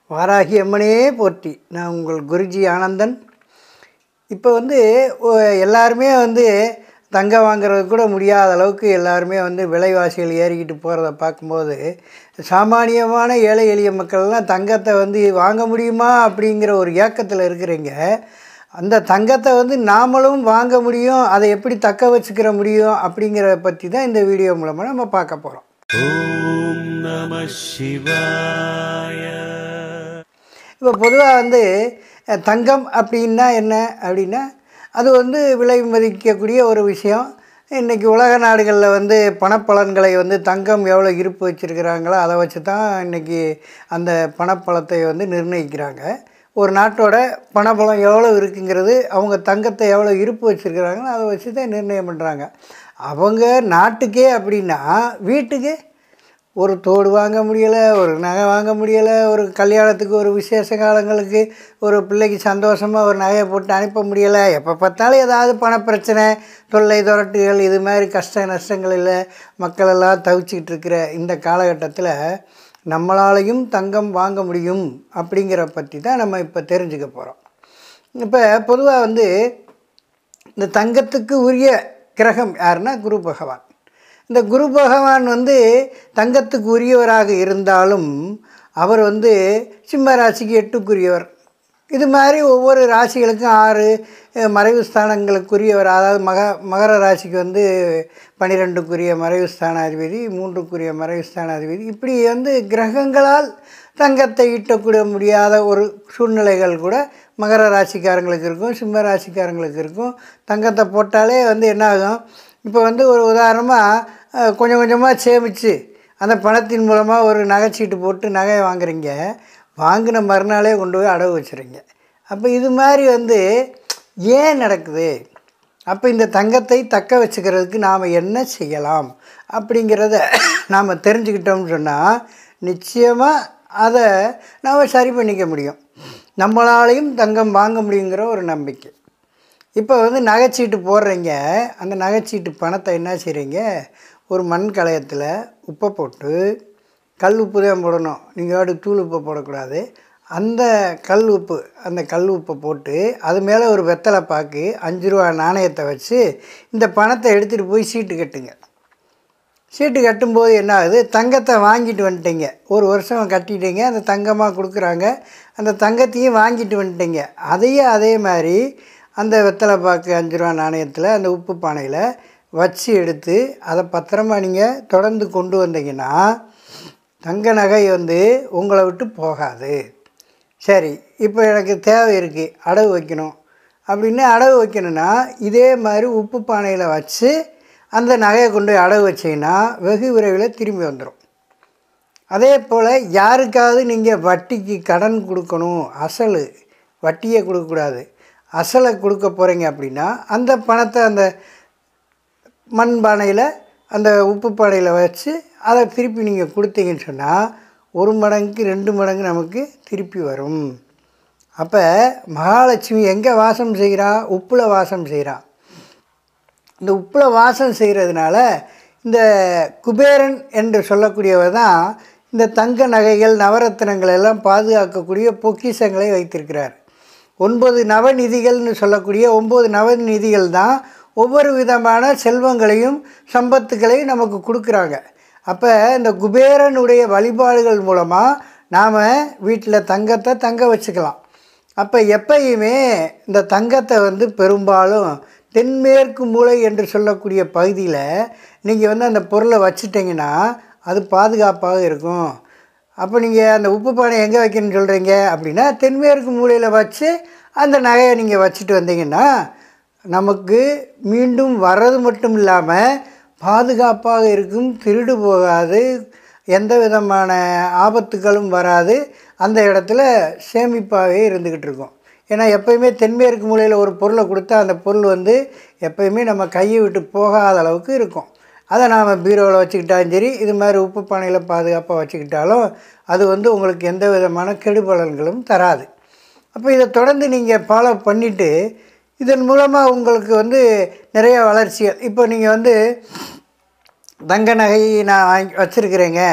வாராகி அம்மனே போற்றி நான் உங்கள் குருஜி ஆனந்தன் இப்போ வந்து ஒ- எல்லாருமே வந்து தங்கம் வாங்குறது கூட முடியாத அளவுக்கு எல்லாருமே வந்து விலைவாசிகள் ஏறிக்கிட்டு போகிறத பார்க்கும்போது சாமானியமான ஏழை எளிய மக்கள்லாம் தங்கத்தை வந்து வாங்க முடியுமா அப்படிங்கிற ஒரு ஏக்கத்தில் இருக்கிறீங்க அந்த தங்கத்தை வந்து நாமளும் வாங்க முடியும் அதை எப்படி தக்க வச்சுக்கிற முடியும் அப்படிங்கிறத பற்றி தான் இந்த வீடியோ மூலமாக நம்ம பார்க்க போகிறோம் ॐ नमः शिवाय இப்போ பொதுவாக வந்து அஹ், தங்கம் அப்படின்னா என்ன அப்படின்னா அது வந்து விலை மதிக்கக்கூடிய ஒரு விஷயம் இன்றைக்கி உலக நாடுகளில் வந்து பணப்பலன்களை வந்து தங்கம் எவ்வளோ இருப்பு வச்சுருக்கிறாங்களோ அதை வச்சு தான் இன்றைக்கி அந்த பணப்பலத்தை வந்து நிர்ணயிக்கிறாங்க ஒரு நாட்டோட பணபலம் எவ்வளோ இருக்குங்கிறது அவங்க தங்கத்தை எவ்வளோ இருப்பு வச்சுருக்கிறாங்களோ அதை வச்சு தான் நிர்ணயம் பண்ணுறாங்க அவங்க நாட்டுக்கே அப்படின்னா வீட்டுக்கு ஒரு தோடு வாங்க முடியலை ஒரு நகை வாங்க முடியலை ஒரு கல்யாணத்துக்கு ஒரு விசேஷ காலங்களுக்கு ஒரு பிள்ளைக்கு சந்தோஷமாக ஒரு நகையை போட்டு அனுப்ப முடியலை எப்போ பார்த்தாலும் ஏதாவது பணப்பிரச்சனை தொல்லை துரட்டுகள் இது மாதிரி கஷ்ட நஷ்டங்களில் மக்கள் எல்லாம் தவிச்சிக்கிட்டு இருக்கிற இந்த காலகட்டத்தில் நம்மளாலையும் தங்கம் வாங்க முடியும் அப்படிங்கிற பற்றி தான் நம்ம இப்போ தெரிஞ்சுக்க போகிறோம் இப்போ பொதுவாக வந்து இந்த தங்கத்துக்கு உரிய கிரகம் யாருன்னா குரு பகவான் இந்த குரு பகவான் வந்து தங்கத்துக்கு உரியவராக இருந்தாலும் அவர் வந்து சிம்ம ராசிக்கு எட்டுக்குரியவர் இது மாதிரி ஒவ்வொரு ராசிகளுக்கும் ஆறு அஹ், மறைவு ஸ்தானங்களுக்குரியவர் அதாவது மக மகர ராசிக்கு வந்து பன்னிரெண்டுக்குரிய மறைவு ஸ்தானாதிபதி மூன்றுக்குரிய மறைவு ஸ்தானாதிபதி இப்படி வந்து கிரகங்களால் தங்கத்தை ஈட்டக்கூட முடியாத ஒரு சூழ்நிலைகள் கூட மகர ராசிக்காரங்களுக்கு இருக்கும் சிம்ம ராசிக்காரங்களுக்கு இருக்கும் தங்கத்தை போட்டாலே வந்து என்ன ஆகும் இப்போ வந்து ஒரு உதாரணமாக கொஞ்சம் கொஞ்சமாக சேமித்து அந்த பணத்தின் மூலமாக ஒரு நகைச்சீட்டு போட்டு நகையை வாங்குறீங்க வாங்கின மறுநாளே கொண்டு போய் அடகு வச்சுறீங்க அப்போ இது மாதிரி வந்து ஏன் நடக்குது அப்போ இந்த தங்கத்தை தக்க வச்சுக்கிறதுக்கு நாம் என்ன செய்யலாம் அப்படிங்கிறத நாம் தெரிஞ்சுக்கிட்டோம்னு சொன்னால் நிச்சயமாக அதை நாம் சரி பண்ணிக்க முடியும் நம்மளாலையும் தங்கம் வாங்க முடியுங்கிற ஒரு நம்பிக்கை இப்போ வந்து நகைச்சீட்டு போடுறீங்க அந்த நகைச்சீட்டு பணத்தை என்ன செய்கிறீங்க ஒரு மண் கலயத்தில் உப்பை போட்டு கல் உப்பு தான் போடணும் நீங்கள் வாட்டு தூள் உப்பை போடக்கூடாது அந்த கல் உப்பு அந்த கல் உப்பை போட்டு அது மேலே ஒரு வெத்தலை பாக்கு அஞ்சு ரூபா நாணயத்தை வச்சு இந்த பணத்தை எடுத்துகிட்டு போய் சீட்டு கட்டுங்க சீட்டு கட்டும்போது என்ன ஆகுது தங்கத்தை வாங்கிட்டு வந்துட்டீங்க ஒரு வருஷம் கட்டிட்டீங்க அந்த தங்கமாக கொடுக்குறாங்க அந்த தங்கத்தையும் வாங்கிட்டு வந்துட்டீங்க அதையும் அதே மாதிரி அந்த வெத்தலை பாக்கு அஞ்சு ரூபா நாணயத்தில் அந்த உப்பு பானையில் வச்சு எடுத்து அதை பத்திரமா நீங்கள் தொடர்ந்து கொண்டு வந்தீங்கன்னா தங்க நகை வந்து உங்களை விட்டு போகாது சரி இப்போ எனக்கு தேவை இருக்குது அடகு வைக்கணும் அப்படின்னு அடகு வைக்கணும்னா இதே மாதிரி உப்பு பானையில் வச்சு அந்த நகையை கொண்டு போய் அடகு வச்சிங்கன்னா வெகு விரைவில் திரும்பி வந்துடும் அதே போல் யாருக்காவது நீங்கள் வட்டிக்கு கடன் கொடுக்கணும் அசல் வட்டியே கொடுக்கக்கூடாது அசலை கொடுக்க போகிறீங்க அப்படின்னா அந்த பணத்தை அந்த மண் பானையில் அந்த உப்பு பானையில் வச்சு அதை திருப்பி நீங்கள் கொடுத்தீங்கன்னு சொன்னால் ஒரு மடங்குக்கு ரெண்டு மடங்கு நமக்கு திருப்பி வரும் அப்போ மகாலட்சுமி எங்கே வாசம் செய்கிறா உப்பில் வாசம் செய்கிறா இந்த உப்பில் வாசம் செய்கிறதுனால இந்த குபேரன் என்று சொல்லக்கூடியவர் தான் இந்த தங்க நகைகள் நவரத்தினங்கள் எல்லாம் பாதுகாக்கக்கூடிய பொக்கிஷங்களை வைத்திருக்கிறார் ஒன்பது நவநிதிகள்னு சொல்லக்கூடிய ஒம்பது நவநிதிகள் தான் ஒவ்வொரு விதமான செல்வங்களையும் சம்பத்துகளையும் நமக்கு கொடுக்குறாங்க அப்போ இந்த குபேரனுடைய வழிபாடுகள் மூலமாக நாம் வீட்டில் தங்கத்தை தங்க வச்சுக்கலாம் அப்போ எப்பயுமே இந்த தங்கத்தை வந்து பெரும்பாலும் தென்மேற்கு மூலை என்று சொல்லக்கூடிய பகுதியில் நீங்கள் வந்து அந்த பொருளை வச்சுட்டிங்கன்னா அது பாதுகாப்பாக இருக்கும் அப்போ நீங்கள் அந்த உப்பு பானை எங்கே வைக்கணும்னு சொல்கிறீங்க அப்படின்னா தென்மேற்கு மூலையில் வச்சு அந்த நகையை நீங்கள் வச்சுட்டு வந்தீங்கன்னா நமக்கு மீண்டும் வர்றது மட்டும் இல்லாமல் பாதுகாப்பாக இருக்கும் திருடு போகாது எந்த விதமான ஆபத்துகளும் வராது அந்த இடத்துல சேமிப்பாகவே இருந்துக்கிட்டு இருக்கும் ஏன்னா எப்பயுமே தென்மேற்கு மூலையில் ஒரு பொருளை கொடுத்தா அந்த பொருள் வந்து எப்பயுமே நம்ம கையை விட்டு போகாத அளவுக்கு இருக்கும் அதை நாம் பீரோவில் வச்சுக்கிட்டாலும் சரி இது மாதிரி உப்பு பானையில் பாதுகாப்பாக வச்சுக்கிட்டாலும் அது வந்து உங்களுக்கு எந்த விதமான கெடுபலன்களும் தராது அப்போ இதை தொடர்ந்து நீங்கள் ஃபாலோ பண்ணிவிட்டு இதன் மூலமாக உங்களுக்கு வந்து நிறைய வளர்ச்சிகள் இப்போ நீங்கள் வந்து தங்க நகை நான் வாங்கி வச்சுருக்கிறேங்க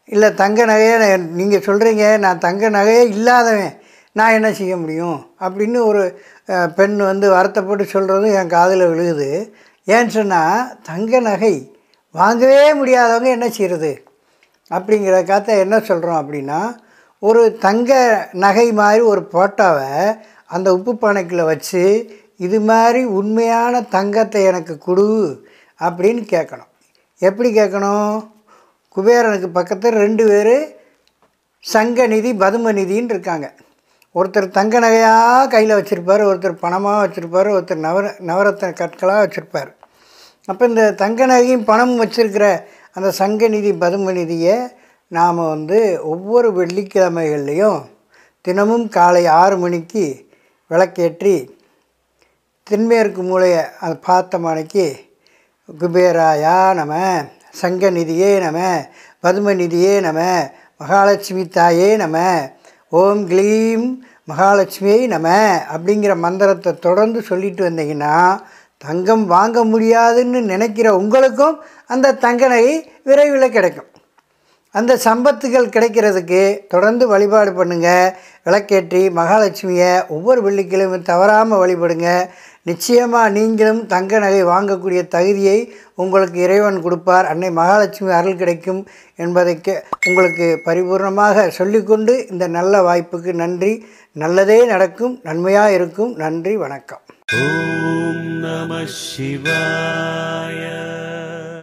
இல்லை தங்க நகையை நீங்கள் சொல்கிறீங்க நான் தங்க நகையே இல்லாதவன் நான் என்ன செய்ய முடியும் அப்படின்னு ஒரு அஹ், பெண் வந்து வருத்தப்பட்டு சொல்கிறதும் என் காதில் விழுகுது ஏன்னு சொன்னால் தங்க நகை வாங்கவே முடியாதவங்க என்ன செய்கிறது அப்படிங்கிற கதை என்ன சொல்கிறோம் அப்படின்னா ஒரு தங்க நகை மாதிரி ஒரு போட்டோவை அந்த உப்பு பானைக்குள்ளே வச்சு இது மாதிரி உண்மையான தங்கத்தை எனக்கு கொடு அப்படின்னு கேட்கணும் எப்படி கேட்கணும் குபேரனுக்கு பக்கத்தில் ரெண்டு பேர் சங்கநிதி பதுமநிதின்னு இருக்காங்க ஒருத்தர் தங்க நகையாக கையில் வச்சுருப்பார் ஒருத்தர் பணமாக வச்சுருப்பார் ஒருத்தர் நவர நவரத்ன கற்களாக வச்சுருப்பார் அப்போ இந்த தங்க நகையும் பணம் வச்சுருக்கிற அந்த சங்கநிதி பதுமநிதியை நாம் வந்து ஒவ்வொரு வெள்ளிக்கிழமைகள்லேயும் தினமும் காலை ஆறு மணிக்கு விளக்கேற்றி தென்மேற்கு மூலையை அதை பார்த்த மணிக்கு குபேராயா நம சங்கநிதியே நம பதுமநிதியே நம மகாலட்சுமி தாயே நம ஓம் க்ளீம் மகாலட்சுமியை நம அப்படிங்கிற மந்திரத்தை தொடர்ந்து சொல்லிட்டு வந்தீங்கன்னா தங்கம் வாங்க முடியாதுன்னு நினைக்கிற உங்களுக்கும் அந்த தங்க நகை விரைவில் கிடைக்கும் அந்த சம்பத்துகள் கிடைக்கிறதுக்கு தொடர்ந்து வழிபாடு பண்ணுங்கள் விளக்கேற்றி மகாலட்சுமியை ஒவ்வொரு வெள்ளிக்கிழமை தவறாமல் வழிபடுங்க நிச்சயமாக நீங்களும் தங்க நகை வாங்கக்கூடிய தகுதியை உங்களுக்கு இறைவன் கொடுப்பார் அன்னை மகாலட்சுமி அருள் கிடைக்கும் என்பதை கே- உங்களுக்கு பரிபூர்ணமாக சொல்லிக்கொண்டு இந்த நல்ல வாய்ப்புக்கு நன்றி நல்லதே நடக்கும் நன்மையாக இருக்கும் நன்றி வணக்கம் ॐ नमः शिवाय